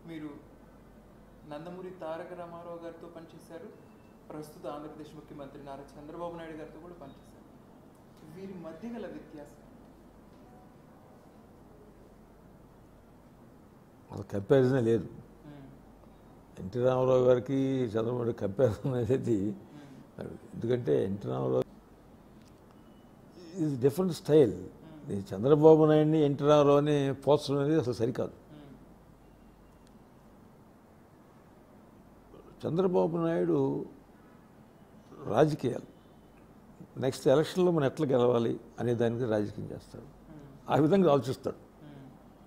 మీరు నందమూరి తారక రామారావు గారితో పనిచేశారు ప్రస్తుత ఆంధ్రప్రదేశ్ ముఖ్యమంత్రి నారా చంద్రబాబు నాయుడు గారితో కూడా పనిచేశారు వీరి మధ్య గల వ్యత్యాసం అసలు కంపారిజనే లేదు మ్మ్. ఎన్టీ రామారావు గారికి చంద్రబాబు కంపారిజన్ అనేది మ్మ్. ఎందుకంటే ఎన్టీ రామారావు ఇది డిఫరెంట్ స్టైల్ ఈ చంద్రబాబు నాయుడిని ఎన్టీ రామారావుని పోల్చడం అనేది అసలు సరికాదు మ్మ్. చంద్రబాబు నాయుడు రాజకీయాలు నెక్స్ట్ ఎలక్షన్లో మనం ఎట్లా గెలవాలి అనే దానికి రాజకీయం చేస్తాడు మ్మ్. ఆ విధంగా ఆలోచిస్తాడు మ్మ్.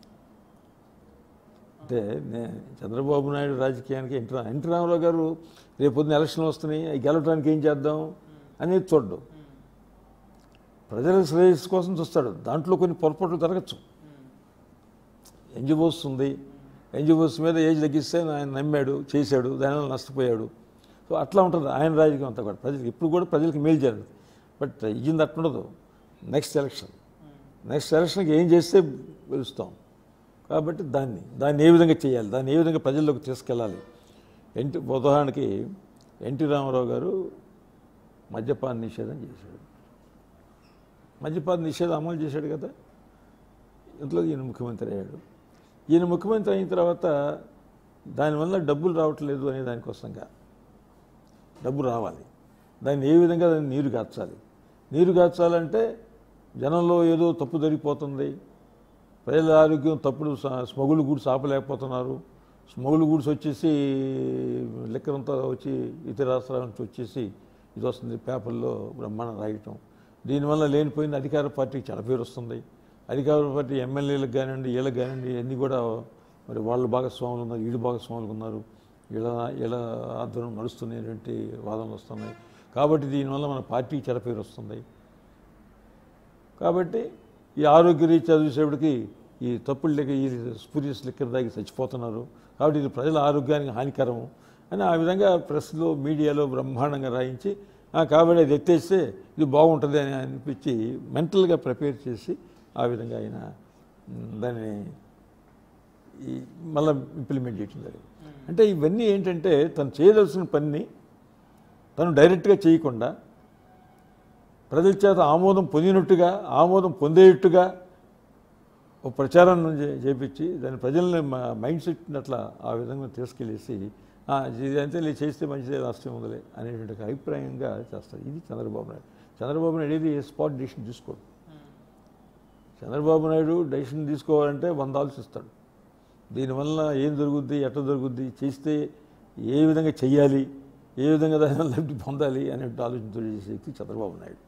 అంటే నే- చంద్రబాబు నాయుడు రాజకీయానికి ఎన్టీ రా- ఎన్టీ రామారావు గారు రేపు పొద్దున ఎలక్షన్లు వస్తున్నాయి అవి గెలవడానికి ఏం చేద్దాం అనేది చూడడు మ్మ్. ప్రజల శ్రేయస్సు కోసం చూస్తాడు దాంట్లో కొన్ని పొరపాట్లు జరగచ్చు మ్మ్. ఎన్జిఓస్ ఉంది ఎన్జిఓస్ మీద ఏజ్ తగ్గిస్తే ఆయన నమ్మాడు చేశాడు దానివల్ల నష్టపోయాడు సో అట్లా ఉంటుంది ఆయన రాజకీయం అంతా కూడా ప్రజలకు ఇప్పుడు కూడా ప్రజలకు మేలు జరగదు బట్ ఇచ్చింది అట్లుండదు నెక్స్ట్ ఎలక్షన్ నెక్స్ట్ ఎలక్షన్కి ఏం చేస్తే గెలుస్తాం కాబట్టి దాన్ని దాన్ని ఏ విధంగా చేయాలి దాన్ని ఏ విధంగా ప్రజల్లోకి తీసుకెళ్ళాలి ఎన్టీ ఉదాహరణకి ఎన్టీ రామారావు గారు మద్యపాన నిషేధం చేశాడు మద్యపాన నిషేధం అమలు చేశాడు కదా ఇంట్లో ఈయన ముఖ్యమంత్రి అయ్యాడు ఈయన ముఖ్యమంత్రి అయిన తర్వాత దానివల్ల డబ్బులు రావట్లేదు అనే దానికోసంగా డబ్బు రావాలి దాన్ని ఏ విధంగా దాన్ని నీరు గార్చాలి నీరు గార్చాలంటే జనంలో ఏదో తప్పు జరిగిపోతుంది ప్రజల ఆరోగ్యం తప్పుడు స- స్మగులు గూడ్స్ ఆపలేకపోతున్నారు స్మగులు గూడ్స్ వచ్చేసి లిక్కర్ అంతా వచ్చి ఇతర రాష్ట్రాల నుంచి వచ్చేసి ఇది వస్తుంది పేపర్లో బ్రహ్మాండం రాయటం దీనివల్ల లేనిపోయిన అధికార పార్టీకి చాలా పేరు వస్తుంది అధికార పార్టీ ఎమ్మెల్యేలకు కానివ్వండి వీళ్ళకి కానివ్వండి ఇవన్నీ కూడా మరి వాళ్ళు భాగస్వాములు ఉన్నారు వీళ్ళు భాగస్వాములు ఉన్నారు వీళ్ళ వీళ్ళ ఆధ్వర్యం నడుస్తున్నటువంటి వాదనలు వస్తున్నాయి కాబట్టి దీనివల్ల మన పార్టీకి చెడ పేరు వస్తుంది కాబట్టి ఈ ఆరోగ్య రీత్యా చూసేప్పటికి ఈ తప్పులు లెక్క ఈ స్పూరియస్ లెక్కర్ దాగి చచ్చిపోతున్నారు కాబట్టి ఇది ప్రజల ఆరోగ్యానికి హానికరము అని ఆ విధంగా ప్రెస్లో మీడియాలో బ్రహ్మాండంగా రాయించి "ఆ, కాబట్టి అది ఎత్తేస్తే ఇది బాగుంటుంది అని అనిపించి మెంటల్గా ప్రిపేర్ చేసి ఆ విధంగా ఆయన మ్, దాన్ని ఈ మళ్ళీ ఇంప్లిమెంట్ చేయడం జరిగింది అంటే ఇవన్నీ ఏంటంటే తను చేయదలసిన పనిని తను డైరెక్ట్గా చేయకుండా ప్రజల చేత ఆమోదం పొందినట్టుగా ఆమోదం పొందేట్టుగా ఒక ప్రచారం చే- చేపించి దాని ప్రజల్ని మ- మైండ్ సెట్ అట్లా ఆ విధంగా తీసుకెళ్ళేసి "ఆ, ఇది అంతే లే, చేస్తే మంచిదే నష్టం ఉందిలే అనేటువంటి ఒక అభిప్రాయంగా చేస్తారు ఇది చంద్రబాబు నాయుడు చంద్రబాబు నాయుడు ఏది స్పాట్ డిసిషన్ తీసుకోడు చంద్రబాబు నాయుడు డెసిషన్ తీసుకోవాలంటే వంద ఆలోచిస్తాడు దీనివల్ల ఏం జరుగుద్ది ఎట్లా జరుగుద్ది చేస్తే ఏ విధంగా చెయ్యాలి ఏ విధంగా దాని లబ్ధి పొందాలి అనే ఆలోచనతో చేసే వ్యక్తి చంద్రబాబు నాయుడు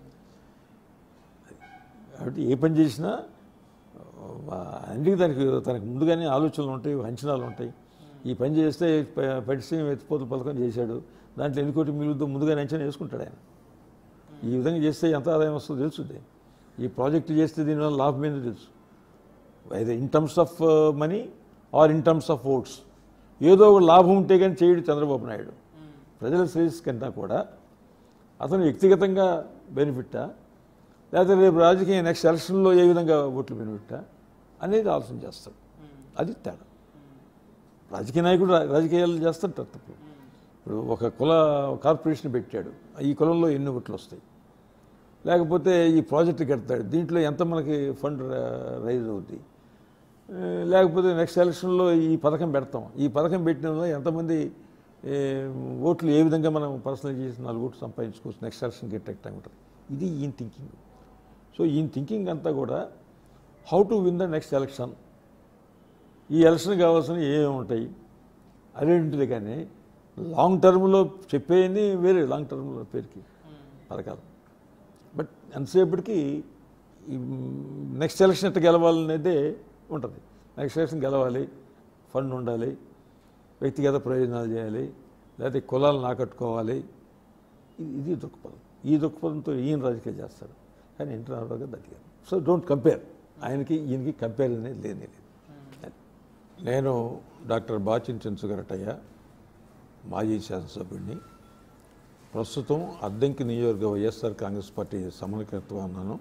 కాబట్టి ఏ పని చేసినా అన్నిటికీ దానికి తనకు ముందుగానే ఆలోచనలు ఉంటాయి అంచనాలు ఉంటాయి ఈ పని చేస్తే ప- పట్టిసీమ ఎత్తిపోతల పథకం చేశాడు దాంట్లో ఎన్ని కోటి మిగులుతో ముందుగానే అంచనా వేసుకుంటాడు ఆయన ఈ విధంగా చేస్తే ఎంత ఆదాయం వస్తుందో తెలుసుద్ది ఈ ప్రాజెక్ట్ చేస్తే దీనివల్ల లాభం ఏందో తెలుసు అయితే in terms of money or in terms of votes ఏదో ఒక లాభం ఉంటే కానీ చేయడు చంద్రబాబు నాయుడు ప్రజల శ్రేయస్ కన్నా కూడా అతను వ్యక్తిగతంగా బెనిఫిట్టా లేకపోతే రేపు రాజకీయ నెక్స్ట్ ఎలక్షన్లో ఏ విధంగా ఓట్లు బెనిఫిట్టా అనేది ఆలోచన చేస్తాడు అది తేడా రాజకీయ నాయకుడు రా- రాజకీయాలు చేస్తుంటారు తప్పు ఇప్పుడు ఒక కుల కార్పొరేషన్ పెట్టాడు ఈ కులంలో ఎన్ని ఓట్లు వస్తాయి లేకపోతే ఈ ప్రాజెక్ట్ కడతాడు దీంట్లో ఎంత మనకి ఫండ్ రా- రైజ్ అవుద్ది ఏ, లేకపోతే నెక్స్ట్ ఎలక్షన్లో ఈ పథకం పెడతాం ఈ పథకం పెట్టిన వల్ల ఎంతమంది ఏ, ఓట్లు ఏ విధంగా మనం పర్సనల్ చేసి నాలుగు ఓట్లు సంపాదించుకోవచ్చు నెక్స్ట్ ఎలక్షన్ గెట్ టైం ఉంటుంది ఇది ఈయన థింకింగ్ సో ఈయన థింకింగ్ అంతా కూడా how to win the next election ఈ ఎలక్షన్ కావాల్సిన ఏమేమి ఉంటాయి అదేంటిది కానీ లాంగ్ టర్మ్లో చెప్పేయని వేరే లాంగ్ టర్మ్లో పేరుకి పథకాలు బట్ ఎంతసేపటికి ఈ నెక్స్ట్ ఎలక్షన్ ఎట్లా గెలవాలనేదే ఉంటుంది నెక్స్ట్ ఎలక్షన్ గెలవాలి ఫండ్ ఉండాలి వ్యక్తిగత ప్రయోజనాలు చేయాలి లేకపోతే కులాలను ఆకట్టుకోవాలి ఇది ఇది దృక్పథం ఈ దృక్పథంతో ఈయన రాజకీయాలు చేస్తాడు కానీ ఎన్టీ రామారావు గారు దక్కారు సో డోంట్ కంపేర్ ఆయనకి ఈయనకి కంపేర్ అనేది లేనే లేదు నేను డాక్టర్ బాచిన్ చెంచుగరటయ్య మాజీ శాసనసభ్యుడిని ప్రస్తుతం అద్దంకి నియోజకవర్గ వైఎస్ఆర్ కాంగ్రెస్ పార్టీ సమన్వయకర్తగా ఉన్నాను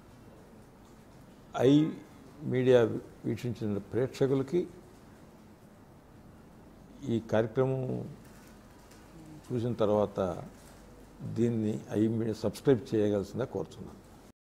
ఐ మీడియా వీక్షించిన ప్రేక్షకులకి ఈ కార్యక్రమం చూసిన తర్వాత దీన్ని అవి మీరు సబ్స్క్రైబ్ చేయగలసిందా కోరుతున్నాను